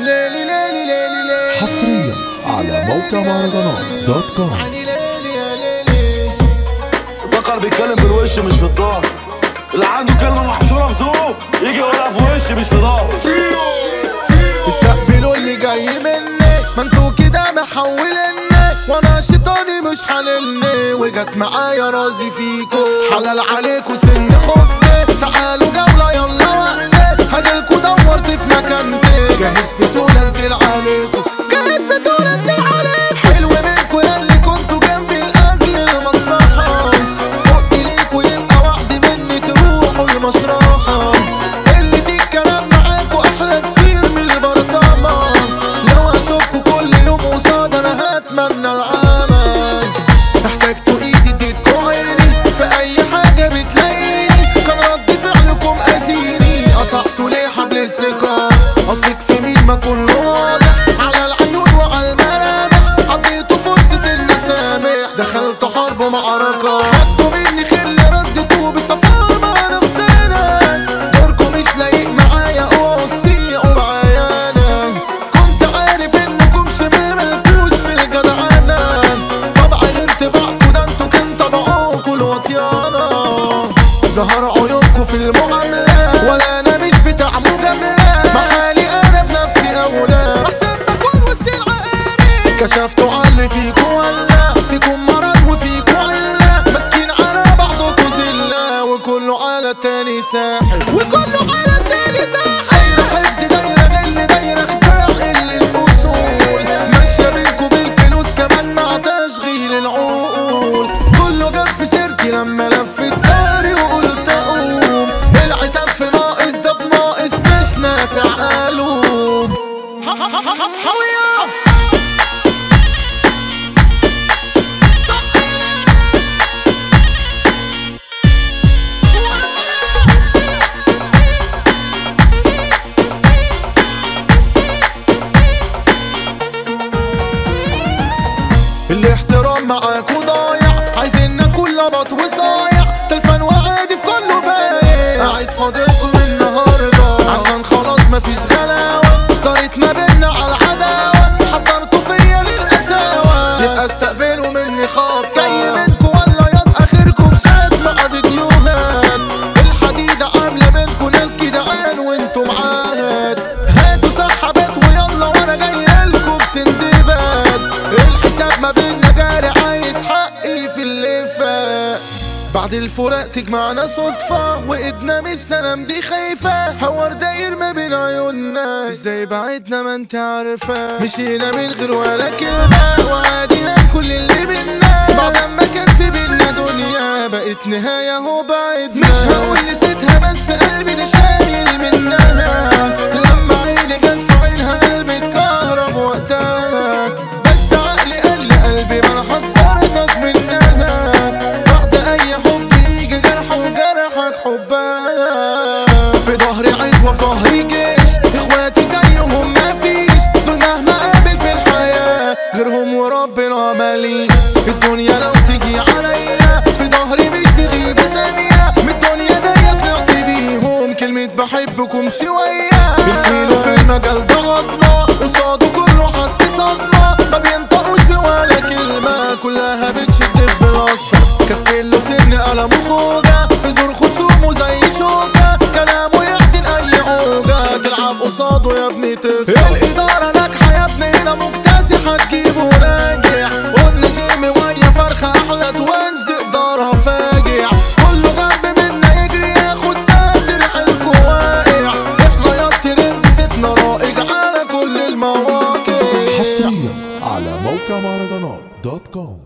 ليلي ليلي ليلي ليلي حصريا على موقع مهرجانات دوت كوم عني ليلي يا ليلي البقر بيتكلم بالوش مش في الظهر اللي عنده كلمة محشورة في ذوق يجي يقولها في وش مش في ظهر استقبلوا اللي جاي مني ما انتوا كده محولني وانا شيطاني مش حللني وجت معايا رازي فيكو حلال عليكو سن خبتي تعالوا جولة يلا وقتي هجيلكوا دورت في مكانتي جاهز بتقول انزل عليكو جاهز بتقول انزل عليكو حلو منكو ياللي كنتوا جنبي لاجل المصلحة فوق ليكوا يبقى وعد مني تروحوا المشرحة اللي دي الكلام معاكوا احلى كتير من البرطمة لو اشوفكوا كل يوم قصاد انا هتمنى العمل احتجتوا ايدي اديتكوا عيني في اي حاجة بتلاقيني كان رد فعلكم اذيني قطعتوا ليه حبل الثقة اثق في مين ما كله واضح على العيون وعلى الملامح عطيتوا فرصة المسامح دخلت حرب ومعركة خدتوا مني خل ردتوا بصفاء مع نفسنا دوركم مش لايق معايا اوعوا تسيقوا معايا انا كنت عارف انكم شمال ملكوش في الجدعنة طبعا غير طباعكوا ده انتوا كان طبعوكوا الوطيانة ظهر عيونكوا في المعاملة ولا انا مش بتاع مجاملة محالي انا بنفسي اولى احسن بكون وسط العقاري كشفتوا علي فيكوا ولا فيكم مرض وفيكوا علة ماسكين على بعضكوا زلة وكله على التاني ساحل وكله على التاني ساحل حقد دايرة غل دايرة اختراع قلة اصول ماشية بينكوا بالفلوس كمان مع تشغيل العقول كله جاب في سيرتي لما لفت داري وقلت اقوم العتاب في ناقص ده بناقص مش نافع قالوم حويا الاحترام معاكوا ضايع عايزين ناكل لبط وصايع تلفن وعادي في كله بايع قاعد فاضلكم النهارده عشان خلاص مفيش غلاوه طارت ما بينا على العداوه حضرتوا فيا للقساوه يبقى استقبلوا مني خط جاي منكوا ولا ياض اخركم شات مع فيديوهات الحديده عامله بينكوا ناس جدعان وانتوا معاهد هاتوا سحبات ويلا وانا جاي لكم بسندباد الحساب ما بينا جاري عايز حقي في اللي فات بعد الفراق تجمعنا صدفة وإيدنا مش سلام دي خايفة حوار داير ما بين عيوننا ازاي بعدنا ما انت عارفة مشينا من غير ولا كلمة وعادي كل اللي بينا بعد ما كان في بينا دنيا بقت نهاية هو بعدنا مش هقول نسيتها بس قلبي ده شايل منها لما عيني جت في عينها قلبي اتكهرب وقتها بس عقلي قال لي قلبي ما انا حذرتك منها بعد اي حب يجي جرح وجرحك حبها في ظهري عزوة في ظهري جيش اخواتي زيهم مفيش دول مهما قابل في الحياة غيرهم وربنا ماليش الدنيا لو تيجي عليا في ظهري مش بغيب ثانية من الدنيا دي طلعت بيهم كلمة بحبكم شوية الفيلو في المجال ده غضنا قصاده كله حس صدمة ما بينطقوش بولا كلمة كلها بتشد في بلاصتك كاستيلو سن قلمه خوجة في زور خصومه زي شوكة كلامه يقتل أي عوجة تلعب قصاده يا ابني تخسر الإدارة ناجحة يا ابني هنا مكتسحة تجيبه راجع قلنا جيمي ويا فرخة أحلى توانز إدارة فاجع كله جنب منا يجري ياخد ساتر حلكو واقع احنا يا الترند ستنا رائج على كل المواقع حصريا على موقع مهرجانات دوت كوم